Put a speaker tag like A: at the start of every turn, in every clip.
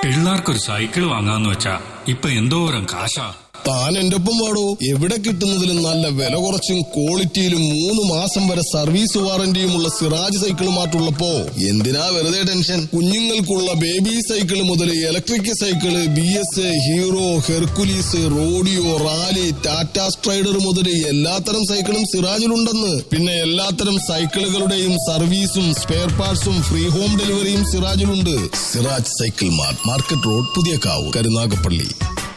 A: പിള്ളേർക്കൊരു cycle വാങ്ങാന്ന് വെച്ചാ ഇപ്പൊ എന്തോരം കാശാ
B: താൻ എന്റെ ഒപ്പം വാടോ എവിടെ കിട്ടുന്നതിലും നല്ല വില കുറച്ചും ക്വാളിറ്റിയിലും മൂന്ന് മാസം വരെ സർവീസ് വാറന്റിയുമുള്ള സിറാജ് സൈക്കിൾ മാറ്റുള്ളപ്പോ എന്തിനാ വെറുതെ ടെൻഷൻ കുഞ്ഞുങ്ങൾക്കുള്ള ബേബി സൈക്കിൾ മുതൽ electric cycle B S Hero Hercules Rodeo Rally Tata Strider മുതൽ എല്ലാത്തരം സൈക്കിളും സിറാജിലുണ്ടെന്ന് പിന്നെ എല്ലാത്തരം സൈക്കിളുകളുടെയും സർവീസും സ്പെയർ പാർട്സും ഫ്രീ ഹോം ഡെലിവറിയും സിറാജിലുണ്ട് Siraj cycle mart market road Puthiyakavu Karunagappally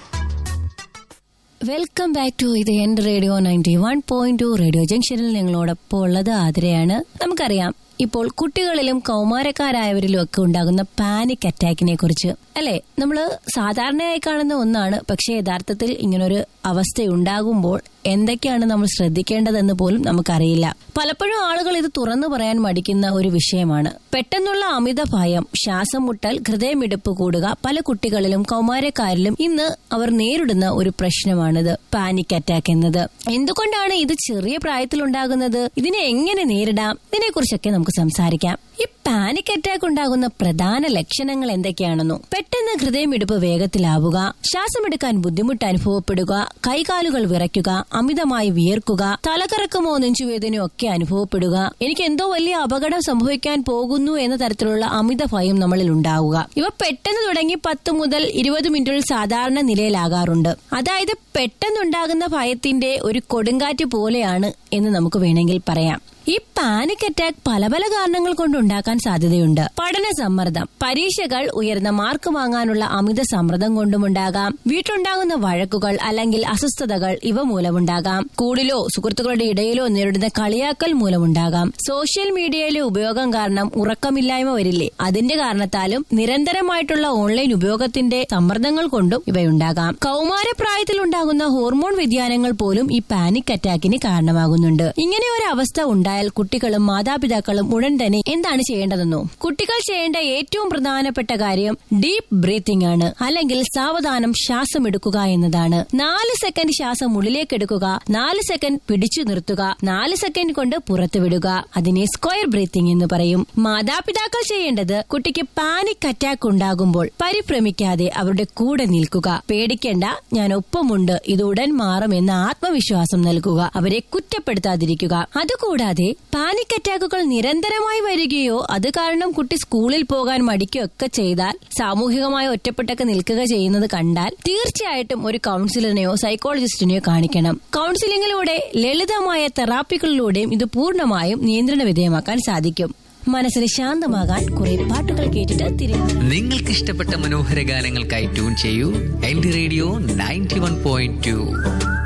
C: welcome back to ഇത് എന്റെ radio ninety one point two radio ജംഗ്ഷനിൽ നിങ്ങളോടൊപ്പം ഉള്ളത് ആതിരയാണ് നമുക്കറിയാം ഇപ്പോൾ കുട്ടികളിലും കൗമാരക്കാരായവരിലും ഒക്കെ ഉണ്ടാകുന്ന പാനിക് അറ്റാക്കിനെ കുറിച്ച് അല്ലെ നമ്മൾ സാധാരണയായി കാണുന്ന ഒന്നാണ് പക്ഷേ യഥാർത്ഥത്തിൽ ഇങ്ങനൊരു അവസ്ഥ ഉണ്ടാകുമ്പോൾ എന്തൊക്കെയാണ് നമ്മൾ ശ്രദ്ധിക്കേണ്ടതെന്ന് പോലും നമുക്കറിയില്ല പലപ്പോഴും ആളുകൾ ഇത് തുറന്നു പറയാൻ മടിക്കുന്ന ഒരു വിഷയമാണ് പെട്ടെന്നുള്ള അമിത ഭയം ശ്വാസം മുട്ടൽ ഹൃദയമിടിപ്പ് കൂടുക പല കുട്ടികളിലും കൗമാരക്കാരിലും ഇന്ന് അവർ നേരിടുന്ന ഒരു പ്രശ്നമാണിത് പാനിക് അറ്റാക്ക് എന്നത് എന്തുകൊണ്ടാണ് ഇത് ചെറിയ പ്രായത്തിൽ ഉണ്ടാകുന്നത് ഇതിനെ എങ്ങനെ നേരിടാം ഇതിനെക്കുറിച്ചൊക്കെ നമുക്ക് സംസാരിക്കാം ഈ പാനിക് അറ്റാക്ക് ഉണ്ടാകുന്ന പ്രധാന ലക്ഷണങ്ങൾ എന്തൊക്കെയാണെന്നോ പെട്ടെന്ന് ഹൃദയമിടിപ്പ് വേഗത്തിലാവുക ശ്വാസമെടുക്കാൻ ബുദ്ധിമുട്ട് അനുഭവപ്പെടുക കൈകാലുകൾ വിറയ്ക്കുക അമിതമായി വിയർക്കുക തലകറക്കമോ നെഞ്ചുവേദനയോ ഒക്കെ അനുഭവപ്പെടുക എനിക്ക് എന്തോ വലിയ അപകടം സംഭവിക്കാൻ പോകുന്നു എന്ന തരത്തിലുള്ള അമിത ഭയം നമ്മളിൽ ഉണ്ടാവുക ഇവ പെട്ടെന്ന് തുടങ്ങി പത്ത് മുതൽ ഇരുപത് മിനിറ്റിൽ സാധാരണ നിലയിലാകാറുണ്ട് അതായത് പെട്ടെന്നുണ്ടാകുന്ന ഭയത്തിന്റെ ഒരു കൊടുങ്കാറ്റ് പോലെയാണ് എന്ന് നമുക്ക് വേണമെങ്കിൽ പറയാം ഈ പാനിക് അറ്റാക്ക് പല പല കാരണങ്ങൾ കൊണ്ടുണ്ടാക്കാൻ സാധ്യതയുണ്ട് പഠന സമ്മർദ്ദം പരീക്ഷകൾ ഉയർന്ന മാർക്ക് വാങ്ങാനുള്ള അമിത സമ്മർദ്ദം കൊണ്ടുമുണ്ടാകാം വീട്ടിലുണ്ടാകുന്ന വഴക്കുകൾ അല്ലെങ്കിൽ അസ്വസ്ഥതകൾ ഇവ മൂലമുണ്ടാകാം സ്കൂളിലോ സുഹൃത്തുക്കളുടെ ഇടയിലോ നേരിടുന്ന കളിയാക്കൽ മൂലമുണ്ടാകാം സോഷ്യൽ മീഡിയയിലെ ഉപയോഗം കാരണം ഉറക്കമില്ലായ്മ വരില്ലേ അതിന്റെ കാരണത്താലും നിരന്തരമായിട്ടുള്ള ഓൺലൈൻ ഉപയോഗത്തിന്റെ സമ്മർദ്ദങ്ങൾ കൊണ്ടും ഇവയുണ്ടാകാം കൗമാരപ്രായത്തിൽ ഉണ്ടാകുന്ന ഹോർമോൺ വ്യതിയാനങ്ങൾ പോലും ഈ പാനിക് അറ്റാക്കിന് കാരണമാകുന്നുണ്ട് ഇങ്ങനെ ഒരു അവസ്ഥ ഉണ്ടായാൽ കുട്ടികളും മാതാപിതാക്കളും ഉടൻ തന്നെ എന്താണ് ചെയ്യേണ്ടതെന്നോ കുട്ടികൾ ചെയ്യേണ്ട ഏറ്റവും പ്രധാനപ്പെട്ട കാര്യം ഡീപ്പ് ബ്രീത്തിംഗ് ആണ് അല്ലെങ്കിൽ സാവധാനം ശ്വാസം എടുക്കുക എന്നതാണ് നാല് സെക്കൻഡ് ശ്വാസം ഉള്ളിലേക്ക് എടുക്കുക നാല് സെക്കൻഡ് പിടിച്ചു നിർത്തുക നാല് സെക്കൻഡ് കൊണ്ട് പുറത്തു വിടുക അതിനെ സ്ക്വയർ ബ്രീത്തിംഗ് എന്ന് പറയും മാതാപിതാക്കൾ ചെയ്യേണ്ടത് കുട്ടിക്ക് പാനിക് അറ്റാക്ക് ഉണ്ടാകുമ്പോൾ പരിഭ്രമിക്കാതെ അവരുടെ കൂടെ നിൽക്കുക പേടിക്കേണ്ട ഞാൻ ഒപ്പമുണ്ട് ഇത് ഉടൻ മാറും എന്ന ആത്മവിശ്വാസം നൽകുക അവരെ കുറ്റപ്പെടുത്താതിരിക്കുക അതുകൂടാതെ പാനിക് അറ്റാക്കുകൾ നിരന്തരമായി വരികയോ അത് കാരണം കുട്ടി സ്കൂളിൽ പോകാൻ മടിക്കുകയോ ഒക്കെ ചെയ്താൽ സാമൂഹികമായി ഒറ്റപ്പെട്ടൊക്കെ നിൽക്കുക ചെയ്യുന്നത് കണ്ടാൽ തീർച്ചയായിട്ടും ഒരു കൌൺസിലറിനെയോ സൈക്കോളജിസ്റ്റിനെയോ കാണിക്കണം കൌൺസിലിംഗിലൂടെ ലളിതമായ തെറാപ്പികളിലൂടെയും ഇത് പൂർണ്ണമായും നിയന്ത്രണ വിധേയമാക്കാൻ സാധിക്കും മനസ്സിന് ശാന്തമാകാൻ കുറെ പാട്ടുകൾ കേട്ടിട്ട് തിരികെ
D: നിങ്ങൾക്ക് ഇഷ്ടപ്പെട്ട മനോഹര ഗാനങ്ങൾക്കായി ട്യൂൺ ചെയ്യൂ L D radio ninety one point to